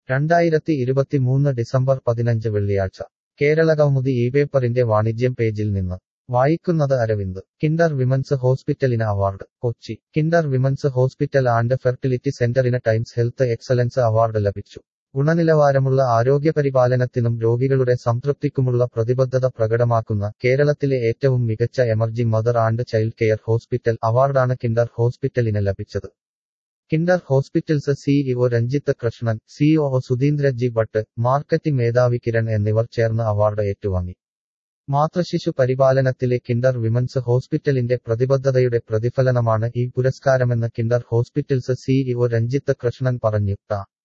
രണ്ടായിരത്തി ഇരുപത്തിമൂന്ന് ഡിസംബർ പതിനഞ്ച് വെള്ളിയാഴ്ച കേരളകൗമുദി ഈ പേപ്പറിന്റെ വാണിജ്യം പേജിൽ നിന്ന് വായിക്കുന്നത് അരവിന്ദ് കിൻഡർ വിമൻസ് ഹോസ്പിറ്റലിന് award Kochi Kinder women's hospital and fertility സെന്ററിന് ടൈംസ് ഹെൽത്ത് എക്സലൻസ് അവാർഡ് ലഭിച്ചു ഗുണനിലവാരമുള്ള ആരോഗ്യപരിപാലനത്തിനും രോഗികളുടെ സംതൃപ്തിക്കുമുള്ള പ്രതിബദ്ധത പ്രകടമാക്കുന്ന കേരളത്തിലെ ഏറ്റവും മികച്ച emerging mother and child care hospital അവാർഡാണ് കിൻഡർ ഹോസ്പിറ്റലിന് ലഭിച്ചത് Kinder hospitals CEO Ranjith Krishnan CEO Sudheendra G Bhat marketing മേധാവി കിരൺ എന്നിവർ ചേർന്ന് അവാർഡ് ഏറ്റുവാങ്ങി മാതൃശിശു പരിപാലനത്തിലെ കിൻഡർ വിമൻസ് ഹോസ്പിറ്റലിന്റെ പ്രതിബദ്ധതയുടെ പ്രതിഫലനമാണ് ഈ പുരസ്കാരമെന്ന് Kinder hospitals CEO Ranjith Krishnan പറഞ്ഞു ടാ